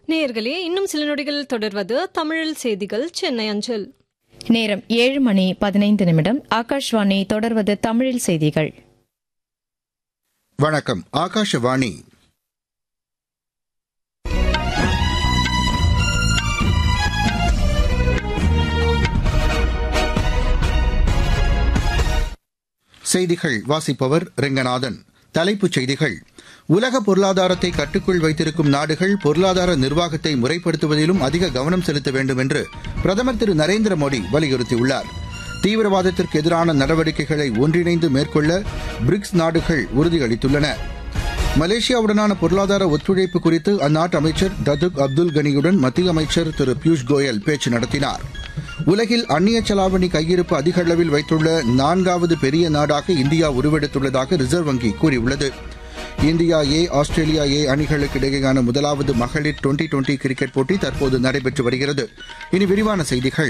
நேயர்களே இன்னும் சில நொடிகள் தொடர்வது தமிழில் செய்திகள் சென்னை அஞ்சல் நேரம் ஏழு மணி பதினைந்து நிமிடம் ஆகாஷ்வாணி தொடர்வது தமிழில் செய்திகள் வணக்கம் ஆகாஷவாணி செய்திகள் வாசிப்பவர் ரெங்கநாதன் தலைப்புச் செய்திகள் உலக பொருளாதாரத்தை கட்டுக்குள் வைத்திருக்கும் நாடுகள் பொருளாதார நிர்வாகத்தை முறைப்படுத்துவதிலும் அதிக கவனம் செலுத்த வேண்டும் என்று பிரதமர் திரு நரேந்திர மோடி வலியுறுத்தியுள்ளார் தீவிரவாதத்திற்கு எதிரான நடவடிக்கைகளை ஒன்றிணைந்து மேற்கொள்ள பிரிக்ஸ் நாடுகள் உறுதியளித்துள்ளன மலேசியாவுடனான பொருளாதார ஒத்துழைப்பு குறித்து அந்நாட்டு அமைச்சர் டதுக் அப்துல் கனியுடன் மத்திய அமைச்சர் திரு பியூஷ் கோயல் பேச்சு நடத்தினார் உலகில் அந்நிய செலாவணி கையிருப்பு அதிக அளவில் வைத்துள்ள நான்காவது பெரிய நாடாக இந்தியா உருவெடுத்துள்ளதாக ரிசர்வ் வங்கி கூறியுள்ளது இந்தியா ஏ ஆஸ்திரேலியா ஏ அணிகளுக்கு இடையேயான முதலாவது மகளிர் டுவெண்டி டுவெண்டி கிரிக்கெட் போட்டி தற்போது நடைபெற்று வருகிறது இனி விரிவான செய்திகள்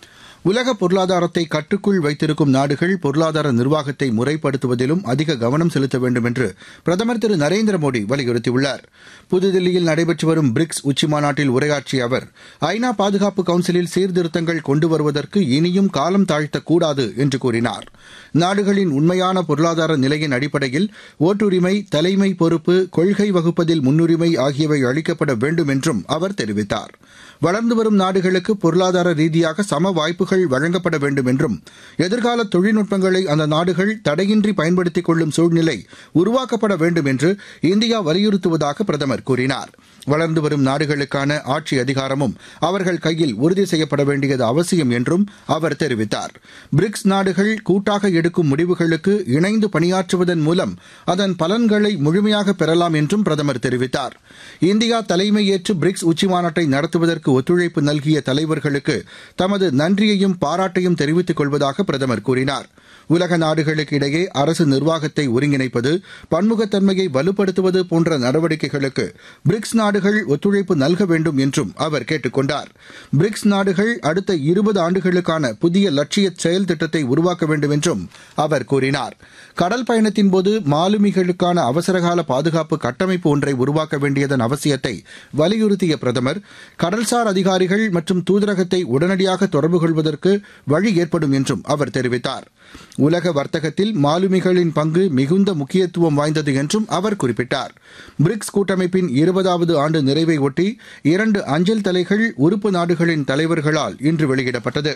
உலக பொருளாதாரத்தை கட்டுக்குள் வைத்திருக்கும் நாடுகள் பொருளாதார நிர்வாகத்தை முறைப்படுத்துவதிலும் அதிக கவனம் செலுத்த வேண்டும் என்று பிரதமர் திரு நரேந்திர மோடி வலியுறுத்தியுள்ளார் புதுதில்லியில் நடைபெற்று வரும் பிரிக்ஸ் உச்சிமாநாட்டில் உரையாற்றிய அவர் ஐநா பாதுகாப்பு கவுன்சிலில் சீர்திருத்தங்கள் கொண்டு வருவதற்கு இனியும் காலம் தாழ்த்தக்கூடாது என்று கூறினார் நாடுகளின் உண்மையான பொருளாதார நிலையின் அடிப்படையில் ஓட்டுரிமை தலைமை பொறுப்பு கொள்கை வகுப்பதில் முன்னுரிமை ஆகியவை அளிக்கப்பட வேண்டும் என்றும் அவர் தெரிவித்தார் வளர்ந்து வரும் நாடுகளுக்கு பொருளாதார ரீதியாக சம வாய்ப்புகள் வழங்கப்பட வேண்டும் என்றும் எதிர்கால தொழில்நுட்பங்களை அந்த நாடுகள் தடையின்றி பயன்படுத்திக் கொள்ளும் சூழ்நிலை உருவாக்கப்பட வேண்டும் என்று இந்தியா வலியுறுத்துவதாக பிரதமர் கூறினார் வளர்ந்து வரும் நாடுகளுக்கான ஆட்சி அதிகாரமும் அவர்கள் கையில் உறுதி செய்யப்பட வேண்டியது அவசியம் என்றும் அவர் தெரிவித்தார் பிரிக்ஸ் நாடுகள் கூட்டாக எடுக்கும் முடிவுகளுக்கு இணைந்து பணியாற்றுவதன் மூலம் அதன் பலன்களை முழுமையாக பெறலாம் என்றும் பிரதமர் தெரிவித்தார் இந்தியா தலைமையேற்று பிரிக்ஸ் உச்சிமாநாட்டை நடத்துவதற்கு ஒத்துழைப்பு நல்கிய தலைவர்களுக்கு தமது நன்றியையும் பாராட்டையும் தெரிவித்துக் கொள்வதாக பிரதமர் கூறினார் உலக நாடுகளுக்கு இடையே அரசு நிர்வாகத்தை ஒருங்கிணைப்பது பன்முகத்தன்மையை வலுப்படுத்துவது போன்ற நடவடிக்கைகளுக்கு பிரிக்ஸ் நாடுகள் ஒத்துழைப்பு நல்க வேண்டும் என்றும் அவர் கேட்டுக் கொண்டார் பிரிக்ஸ் நாடுகள் அடுத்த இருபது ஆண்டுகளுக்கான புதிய லட்சிய செயல் திட்டத்தை உருவாக்க வேண்டும் என்றும் அவர் கூறினார் கடல் பயணத்தின் போது மாலுமிகளுக்கான அவசரகால பாதுகாப்பு கட்டமைப்பு ஒன்றை உருவாக்க வேண்டியதன் அவசியத்தை வலியுறுத்திய பிரதமர் கடல்சார் அதிகாரிகள் மற்றும் தூதரகத்தை உடனடியாக தொடர்பு கொள்வதற்கு வழி ஏற்படும் என்றும் அவர் தெரிவித்தார் உலக வர்த்தகத்தில் மாலுமிகளின் பங்கு மிகுந்த முக்கியத்துவம் வாய்ந்தது என்றும் அவர் குறிப்பிட்டார் பிரிக்ஸ் கூட்டமைப்பின் இருபதாவது ஆண்டு நிறைவை ஒட்டி இரண்டு அஞ்சல் தலைகள் உறுப்பு நாடுகளின் தலைவர்களால் இன்று வெளியிடப்பட்டது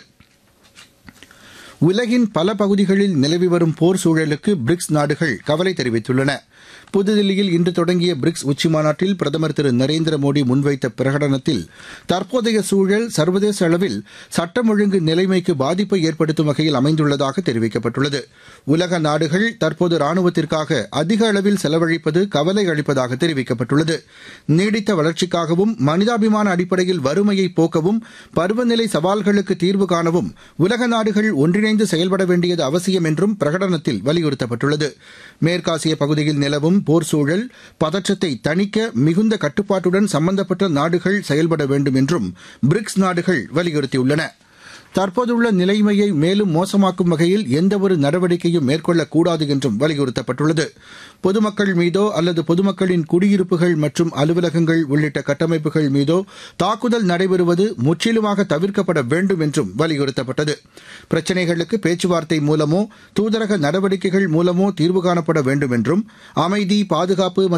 உலகின் பல பகுதிகளில் நிலவி வரும் போர் சூழலுக்கு பிரிக்ஸ் நாடுகள் கவலை தெரிவித்துள்ளன புதுதில்லியில் இன்று தொடங்கிய பிரிக்ஸ் உச்சிமாநாட்டில் பிரதமர் திரு நரேந்திர மோடி முன்வைத்த பிரகடனத்தில் தற்போதைய சூழல் சர்வதேச அளவில் சட்டம் ஒழுங்கு நிலைமைக்கு பாதிப்பை ஏற்படுத்தும் வகையில் அமைந்துள்ளதாக தெரிவிக்கப்பட்டுள்ளது உலக நாடுகள் தற்போது ராணுவத்திற்காக அதிக அளவில் செலவழிப்பது கவலை அளிப்பதாக தெரிவிக்கப்பட்டுள்ளது நீடித்த வளர்ச்சிக்காகவும் மனிதாபிமான அடிப்படையில் வறுமையை போக்கவும் பருவநிலை சவால்களுக்கு தீர்வு காணவும் உலக நாடுகள் ஒன்றிணைந்து செயல்பட வேண்டியது அவசியம் என்றும் பிரகடனத்தில் வலியுறுத்தப்பட்டுள்ளது மேற்காசிய பகுதியில் நிலவும் போர் சூழல் பதற்றத்தை தணிக்க மிகுந்த கட்டுப்பாட்டுடன் சம்பந்தப்பட்ட நாடுகள் செயல்பட வேண்டும் என்றும் பிரிக்ஸ் நாடுகள் வலியுறுத்தியுள்ளன தற்போதுள்ள நிலைமையை மேலும் மோசமாக்கும் வகையில் எந்தவொரு நடவடிக்கையும் மேற்கொள்ளக்கூடாது என்றும் வலியுறுத்தப்பட்டுள்ளது பொதுமக்கள் மீதோ அல்லது பொதுமக்களின் குடியிருப்புகள் மற்றும் அலுவலகங்கள் உள்ளிட்ட கட்டமைப்புகள் மீதோ தாக்குதல் நடைபெறுவது முற்றிலுமாக தவிர்க்கப்பட வேண்டும் என்றும் வலியுறுத்தப்பட்டது பிரச்சினைகளுக்கு பேச்சுவார்த்தை மூலமோ தூதரக நடவடிக்கைகள் மூலமோ தீர்வு காணப்பட வேண்டும் என்றும் அமைதி பாதுகாப்பு